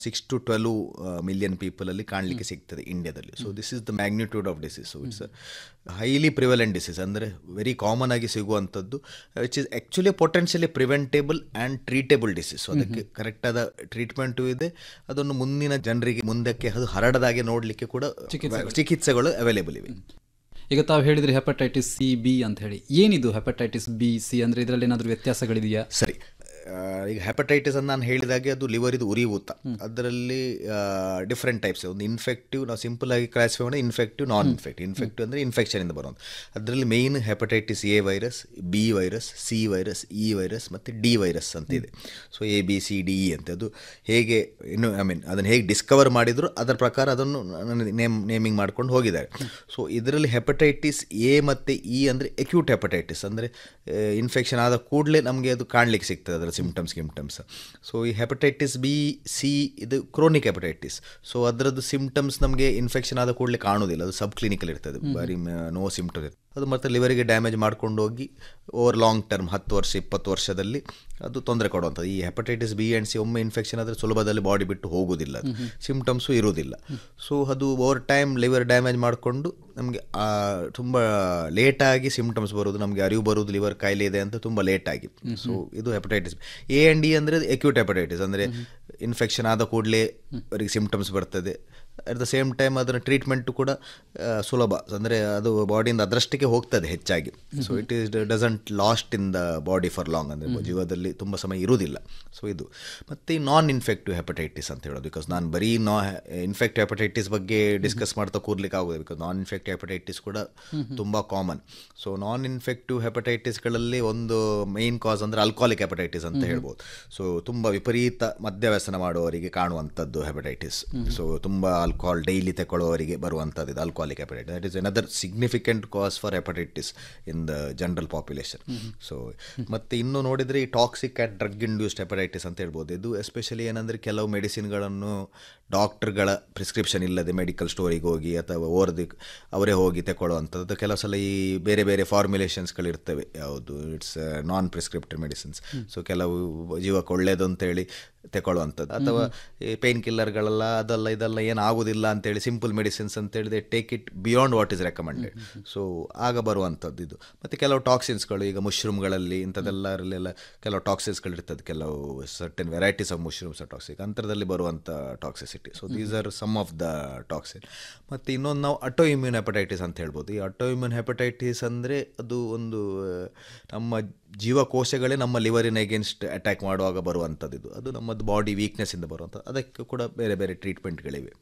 six to twelve million ಪೀಪಲಲ್ಲಿ ಕಾಣಲಿಕ್ಕೆ ಸಿಗ್ತದೆ ಇಂಡಿಯಾದಲ್ಲಿ so this is the magnitude of disease so it's highly prevalent disease ಅಂದರೆ very common ಆಗಿ ಸಿಗುವಂಥದ್ದು which is actually potentially preventable and treatable disease so ಅದಕ್ಕೆ ಕರೆಕ್ಟಾದ ಟ್ರೀಟ್ಮೆಂಟು ಇದೆ ಅದನ್ನು ಮುಂದಿನ ಜನರಿಗೆ ಮುಂದಕ್ಕೆ ಅದು ಹರಡದಾಗೆ ನೋಡಲಿಕ್ಕೆ ಕೂಡ ಚಿಕಿತ್ಸೆಗಳು ಅವೈಲೇಬಲ್ ಇವೆ ಈಗ ತಾವು ಹೇಳಿದ್ರಿ ಹೆಪಟೈಟಿಸ್ ಸಿ ಬಿ ಅಂತ ಹೇಳಿ ಏನಿದು ಹೆಪಟೈಟಿಸ್ ಬಿ ಸಿ ಅಂದರೆ ಇದರಲ್ಲಿ ಏನಾದರೂ ವ್ಯತ್ಯಾಸಗಳಿದೆಯಾ ಸರಿ ಆ, ಈಗ ಹೆಪಟೈಟಿಸ್ ಅಂತ ನಾನು ಹೇಳಿದಾಗೆ ಅದು ಲಿವರ್ ಇದು ಉರಿಯೂತ ಅದರಲ್ಲಿ ಡಿಫ್ರೆಂಟ್ ಟೈಪ್ಸ್ ಒಂದು ಇನ್ಫೆಕ್ಟಿವ್ ನಾವು ಸಿಂಪಲ್ ಆಗಿ ಕ್ಲಾಸಿಫೈ ಮಾಡಿ ಇನ್ಫೆಕ್ಟಿವ್ ನಾನ್ ಇನ್ಫೆಕ್ಟಿವ್ ಇನ್ಫೆಕ್ಟಿವ್ ಅಂದರೆ ಇನ್ಫೆಕ್ಷನಿಂದ ಬರೋದು ಅದರಲ್ಲಿ main hepatitis A virus B virus C virus E virus ಮತ್ತು ಡಿ ವೈರಸ್ ಅಂತ ಇದೆ so A B C D E ಅಂತ ಅದು ಹೇಗೆ ಇನ್ನು ಐ ಮೀನ್ ಅದನ್ನು ಹೇಗೆ ಡಿಸ್ಕವರ್ ಮಾಡಿದ್ರು ಅದರ ಪ್ರಕಾರ ಅದನ್ನು ನೇಮ್ ನೇಮಿಂಗ್ ಮಾಡ್ಕೊಂಡು ಹೋಗಿದ್ದಾರೆ ಸೊ ಇದರಲ್ಲಿ ಹೆಪಟೈಟಿಸ್ ಎ ಮತ್ತು ಇ ಅಂದರೆ ಎಕ್ಯೂಟ್ ಹೆಪಟೈಟಿಸ್ ಅಂದರೆ ಇನ್ಫೆಕ್ಷನ್ ಆದ ಕೂಡಲೇ ನಮಗೆ ಅದು ಕಾಣಲಿಕ್ಕೆ ಸಿಗ್ತದೆ ಅದರ ಸಿಮ್ಟಮ್ಸ್ ಗಿಮ್ಟಮ್ಸ್ ಸೊ ಈ ಹೆಪಟೈಟಿಸ್ ಬಿ ಸಿ ಇದು ಕ್ರೋನಿಕ್ ಹೆಪಟೈಟಿಸ್ ಸೊ ಅದರದ್ದು ಸಿಮ್ಟಮ್ಸ್ ನಮಗೆ ಇನ್ಫೆಕ್ಷನ್ ಆದ ಕೂಡಲೇ ಕಾಣೋದಿಲ್ಲ ಅದು ಸಬ್ ಕ್ಲಿನಿಕಲ್ ಇರ್ತದೆ ಬರೀ ನೋ ಸಿಮ್ಟಮ್ಸ್ ಇರ್ತದೆ ಅದು ಮತ್ತೆ ಲಿವರಿಗೆ ಡ್ಯಾಮೇಜ್ ಮಾಡ್ಕೊಂಡು ಹೋಗಿ ಓವರ್ ಲಾಂಗ್ ಟರ್ಮ್ ಹತ್ತು ವರ್ಷ ಇಪ್ಪತ್ತು ವರ್ಷದಲ್ಲಿ ಅದು ತೊಂದರೆ ಕೊಡುವಂಥದ್ದು ಈ ಹೆಪಟೈಟಿಸ್ ಬಿ ಆ್ಯಂಡ್ ಸಿ ಒಮ್ಮೆ ಇನ್ಫೆಕ್ಷನ್ ಆದರೆ ಸುಲಭದಲ್ಲಿ ಬಾಡಿ ಬಿಟ್ಟು ಹೋಗೋದಿಲ್ಲ ಅದು ಸಿಮ್ಟಮ್ಸು ಇರೋದಿಲ್ಲ ಸೊ ಅದು ಓವರ್ ಟೈಮ್ ಲಿವರ್ ಡ್ಯಾಮೇಜ್ ಮಾಡಿಕೊಂಡು ನಮಗೆ ತುಂಬ ಲೇಟಾಗಿ ಸಿಮ್ಟಮ್ಸ್ ಬರೋದು ನಮಗೆ ಅರಿವು ಬರೋದು ಲಿವರ್ ಕಾಯಿಲೆ ಇದೆ ಅಂತ ತುಂಬ ಲೇಟಾಗಿ ಸೊ ಇದು ಹೆಪಟೈಟಿಸ್ ಎ ಆ್ಯಂಡ್ ಡಿ ಅಂದರೆ ಎಕ್ಯೂಟ್ ಹೆಪಟೈಟಿಸ್ ಅಂದರೆ ಇನ್ಫೆಕ್ಷನ್ ಆದ ಕೂಡಲೇ ಅವರಿಗೆ ಸಿಮ್ಟಮ್ಸ್ ಬರ್ತದೆ ಅಟ್ ದ ಸೇಮ್ ಟೈಮ್ ಅದರ ಟ್ರೀಟ್ಮೆಂಟು ಕೂಡ ಆ, ಸುಲಭ ಅಂದರೆ ಅದು ಬಾಡಿಯಿಂದ ಅದರಷ್ಟಕ್ಕೆ ಹೋಗ್ತದೆ ಹೆಚ್ಚಾಗಿ so it is doesn't last in the body for long ಅಂದರೆ ಜೀವದಲ್ಲಿ ತುಂಬ ಸಮಯ ಇರುವುದಿಲ್ಲ ಸೊ ಇದು ಮತ್ತು ನಾನ್ ಇನ್ಫೆಕ್ಟಿವ್ ಹೆಪಟೈಟಿಸ್ ಅಂತ ಹೇಳೋದು ಬಿಕಾಸ್ ನಾನು ಬರೀ ನಾ ಇನ್ಫೆಕ್ಟಿವ್ ಹೆಪಟೈಟಿಸ್ ಬಗ್ಗೆ ಡಿಸ್ಕಸ್ ಮಾಡ್ತಾ ಕೂರ್ಲಿಕ್ಕೆ ಆಗೋದು ಬಿಕಾಸ್ ನಾನ್ ಇನ್ಫೆಕ್ಟಿವ್ ಹೆಪಟೈಟಿಸ್ ಕೂಡ ತುಂಬ ಕಾಮನ್ ಸೊ ನಾನ್ ಇನ್ಫೆಕ್ಟಿವ್ ಹೆಪಟೈಟಿಸ್ಗಳಲ್ಲಿ ಒಂದು ಮೇನ್ ಕಾಸ್ ಅಂದರೆ ಅಲ್ಕಾಲಿಕ್ ಹೆಪಟೈಟಿಸ್ ಅಂತ ಹೇಳ್ಬೋದು ಸೊ ತುಂಬ ವಿಪರೀತ ಮದ್ಯವ್ಯಸನ ಮಾಡುವವರಿಗೆ ಕಾಣುವಂಥದ್ದು ಹೆಪಟೈಟಿಸ್ ಸೊ ತುಂಬ ಆಲ್ಕೋಹಾಲ್ ಡೈಲಿ ತಗೊಳ್ಳುವವರಿಗೆ ಬರುವಂಥದ್ದು ಇದು alcoholic hepatitis that is another significant cause for hepatitis in the general population so ಮತ್ತು ಇನ್ನು ನೋಡಿದರೆ ಈ toxic and drug induced hepatitis ಅಂತ ಹೇಳ್ಬೋದು ಇದು ಎಸ್ಪೆಷಲಿ ಏನಂದರೆ ಕೆಲವು ಮೆಡಿಸಿನ್ಗಳನ್ನು ಡಾಕ್ಟರ್ಗಳ ಪ್ರಿಸ್ಕ್ರಿಪ್ಷನ್ ಇಲ್ಲದೆ ಮೆಡಿಕಲ್ ಸ್ಟೋರಿಗೆ ಹೋಗಿ ಅಥವಾ ಓರ್ದು ಅವರೇ ಹೋಗಿ ತಗೊಳ್ಳುವಂಥದ್ದು ಕೆಲವು ಸಲ ಈ ಬೇರೆ ಬೇರೆ ಫಾರ್ಮುಲೇಷನ್ಸ್ಗಳಿರ್ತವೆ ಯಾವುದು it's non prescripted medicines so ಕೆಲವು ಜೀವಕ್ಕೆ ಒಳ್ಳೆಯದು ಅಂತೇಳಿ ತಗೊಳ್ಳುವಂಥದ್ದು ಅಥವಾ ಈ ಪೇನ್ ಕಿಲ್ಲರ್ಗಳೆಲ್ಲ ಅದೆಲ್ಲ ಇದೆಲ್ಲ ಏನು ಆಗೋದಿಲ್ಲ ಅಂತೇಳಿ ಸಿಂಪಲ್ ಮೆಡಿಸಿನ್ಸ್ ಅಂತೇಳಿದೆ take it beyond what is recommended so ಆಗ ಬರುವಂಥದ್ದು ಇದು ಮತ್ತು ಕೆಲವು ಟಾಕ್ಸಿನ್ಸ್ಗಳು ಈಗ ಮುಶ್ರೂಮ್ಗಳಲ್ಲಿ ಇಂಥದ್ದೆಲ್ಲರಲ್ಲೆಲ್ಲ ಕೆಲವು ಟಾಕ್ಸಿನ್ಸ್ಗಳು ಇರ್ತದೆ ಕೆಲವು certain varieties of mushrooms toxic ಅಂತರದಲ್ಲಿ ಬರುವಂಥ toxicity so these are some of the toxin ಮತ್ತು ಇನ್ನೊಂದು ನಾವು ಅಟೋ ಇಮ್ಯೂನ್ ಹೆಪಟೈಟಿಸ್ ಅಂತ ಹೇಳ್ಬೋದು ಈ ಅಟೋ ಇಮ್ಯೂನ್ ಹೆಪಟೈಟಿಸ್ ಅಂದರೆ ಅದು ಒಂದು ಆ, ನಮ್ಮ ಜೀವಕೋಶಗಳೇ ನಮ್ಮ ಲಿವರಿನ ಎಗೇನ್ಸ್ಟ್ ಅಟ್ಯಾಕ್ ಮಾಡುವಾಗ ಬರುವಂಥದ್ದು ಇದು ಅದು ನಮ್ಮದು ಬಾಡಿ ವೀಕ್ನೆಸ್ಸಿಂದ ಬರುವಂಥದ್ದು ಅದಕ್ಕೆ ಕೂಡ ಬೇರೆ ಬೇರೆ ಟ್ರೀಟ್ಮೆಂಟ್ಗಳಿವೆ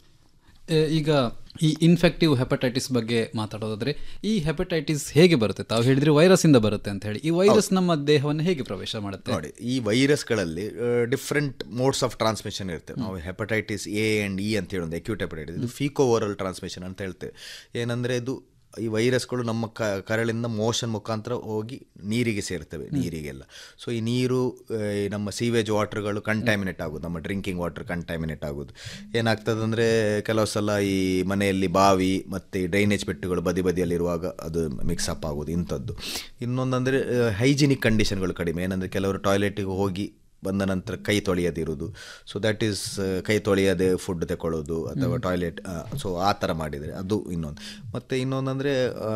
ಎ, ಈಗ ಈ ಇನ್ಫೆಕ್ಟಿವ್ ಹೆಪಟೈಟಿಸ್ ಬಗ್ಗೆ ಮಾತಾಡೋದಾದ್ರೆ ಈ ಹೆಪಟೈಟಿಸ್ ಹೇಗೆ ಬರುತ್ತೆ ತಾವು ಹೇಳಿದ್ರೆ ವೈರಸ್ ಇಂದ ಬರುತ್ತೆ ಅಂತ ಹೇಳಿ ಈ ವೈರಸ್ ನಮ್ಮ ದೇಹವನ್ನು ಹೇಗೆ ಪ್ರವೇಶ ಮಾಡುತ್ತೆ ನೋಡಿ ಈ ವೈರಸ್ಗಳಲ್ಲಿ ಡಿಫ್ರೆಂಟ್ ಮೋಡ್ಸ್ ಆಫ್ ಟ್ರಾನ್ಸ್ಮಿಷನ್ ಇರ್ತವೆ ನಾವು ಹೆಪಟೈಟಿಸ್ ಎ ಆ್ಯಂಡ್ ಇ ಅಂತ ಹೇಳೋದು ಅಕ್ಯೂಟ್ ಹೆಪಟೈಟಿಸ್ ಇದು ಫೀಕೋ ಓರಲ್ ಟ್ರಾನ್ಸ್ಮಿಷನ್ ಅಂತ ಹೇಳ್ತೇವೆ ಏನಂದರೆ ಇದು ಈ ವೈರಸ್ಗಳು ನಮ್ಮ ಕ ಕರಳಿಂದ ಮೋಷನ್ ಮುಖಾಂತರ ಹೋಗಿ ನೀರಿಗೆ ಸೇರ್ತವೆ ನೀರಿಗೆಲ್ಲ ಸೊ ಈ ನೀರು ಆ, ಈ ನಮ್ಮ ಸೀವೇಜ್ ವಾಟರ್ಗಳು ಕಂಟ್ಯಾಮಿನೇಟ್ ಆಗೋದು ನಮ್ಮ ಡ್ರಿಂಕಿಂಗ್ ವಾಟರ್ ಕಂಟ್ಯಾಮಿನೇಟ್ ಆಗೋದು ಏನಾಗ್ತದೆ ಅಂದರೆ ಕೆಲವು ಸಲ ಈ ಮನೆಯಲ್ಲಿ ಬಾವಿ ಮತ್ತು ಡ್ರೈನೇಜ್ ಪೆಟ್ಟುಗಳು ಬದಿ ಬದಿಯಲ್ಲಿರುವಾಗ ಅದು ಮಿಕ್ಸ್ ಅಪ್ ಆಗೋದು ಇಂಥದ್ದು ಇನ್ನೊಂದಂದರೆ ಹೈಜಿನಿಕ್ ಕಂಡೀಷನ್ಗಳು ಕಡಿಮೆ ಏನಂದರೆ ಕೆಲವರು ಟಾಯ್ಲೆಟಿಗೆ ಹೋಗಿ ಬಂದ ನಂತರ ಕೈ ತೊಳೆಯದಿರುವುದು ಸೊ ದ್ಯಾಟ್ ಈಸ್ ಕೈ ತೊಳೆಯದೆ ಫುಡ್ ತಗೊಳ್ಳೋದು ಅಥವಾ ಟಾಯ್ಲೆಟ್ ಸೊ ಆ ಥರ ಮಾಡಿದರೆ ಅದು ಇನ್ನೊಂದು ಮತ್ತು ಇನ್ನೊಂದಂದರೆ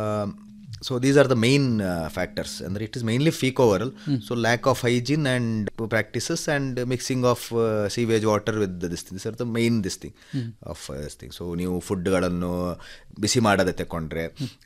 so these are the main factors ಅಂದರೆ it is mainly faeco oral so lack of hygiene and practices and mixing of sewage water with this thing this are the main this thing of this thing so ನೀವು ಫುಡ್ಗಳನ್ನು ಬಿಸಿ ಮಾಡದೆ ತಗೊಂಡ್ರೆ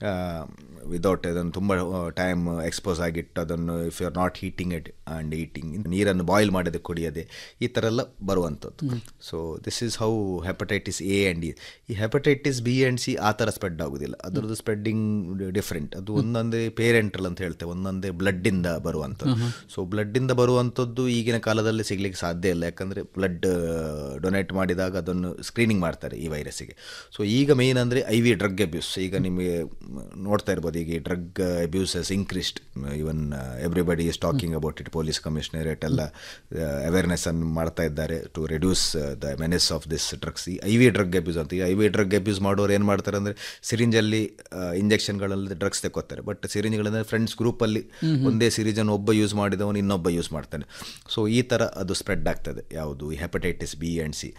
without ಅದನ್ನು ತುಂಬ time expose ಆಗಿಟ್ಟು ಅದನ್ನು if you are not heating it and eating ನೀರನ್ನು boil ಮಾಡದೆ ಕುಡಿಯದೆ ಈ ಥರ ಎಲ್ಲ ಬರುವಂಥದ್ದು so this is how hepatitis A and E ಈ ಹೆಪಟೈಟಿಸ್ ಬಿ ಆ್ಯಂಡ್ ಸಿ ಆ ಥರ ಸ್ಪ್ರೆಡ್ ಆಗೋದಿಲ್ಲ ಅದರದ್ದು ಸ್ಪ್ರೆಡ್ಡಿಂಗ್ ಡಿಫ್ರೆಂಟ್ ಅದು ಒಂದೊಂದೇ ಪೇರೆಂಟ್ರಲ್ ಅಂತ ಹೇಳ್ತೇವೆ ಒಂದೊಂದೇ ಬ್ಲಡ್ಡಿಂದ ಬರುವಂಥದ್ದು ಸೊ ಬ್ಲಡ್ಡಿಂದ ಬರುವಂಥದ್ದು ಈಗಿನ ಕಾಲದಲ್ಲಿ ಸಿಗ್ಲಿಕ್ಕೆ ಸಾಧ್ಯ ಇಲ್ಲ ಯಾಕಂದರೆ ಬ್ಲಡ್ ಡೊನೇಟ್ ಮಾಡಿದಾಗ ಅದನ್ನು ಸ್ಕ್ರೀನಿಂಗ್ ಮಾಡ್ತಾರೆ ಈ ವೈರಸ್ಸಿಗೆ ಸೊ ಈಗ ಮೇನ್ ಅಂದರೆ ಐ ವಿ ಡ್ರಗ್ ಅಬ್ಯೂಸ್ ಈಗ ನಿಮಗೆ ಮ್, ನೋಡ್ತಾ ಇರ್ಬೋದು ಈಗ ಈ drug abuses increased even everybody is talking about it police commissionerate ಎಲ್ಲ ಅವೇರ್ನೆಸ್ ಅನ್ನು ಮಾಡ್ತಾ ಇದ್ದಾರೆ to reduce the menace of this drugs ಈ ಐ ವಿ ಡ್ರಗ್ ಅಬ್ಯೂಸ್ ಅಂತ ಈ ಐ ವಿ ಡ್ರಗ್ ಅಬ್ಯೂಸ್ ಮಾಡೋರು ಏನು ಮಾಡ್ತಾರೆ ಅಂದರೆ ಸಿರಿಂಜಲ್ಲಿ ಇಂಜೆಕ್ಷನ್ಗಳಲ್ಲಿ ಡ್ರಗ್ಸ್ ತಗೋತಾರೆ ಬಟ್ ಸಿರಿಂಜ್ಗಳಂದ್ರೆ ಫ್ರೆಂಡ್ಸ್ ಗ್ರೂಪಲ್ಲಿ ಒಂದೇ ಸಿರೀಜನ್ನು ಒಬ್ಬ ಯೂಸ್ ಮಾಡಿದವನು ಇನ್ನೊಬ್ಬ ಯೂಸ್ ಮಾಡ್ತಾನೆ ಸೊ ಈ ಥರ ಅದು ಸ್ಪ್ರೆಡ್ ಆಗ್ತದೆ ಯಾವುದು ಈ ಹೆಪಟೈಟಿಸ್ ಬಿ ಆ್ಯಂಡ್ ಸಿ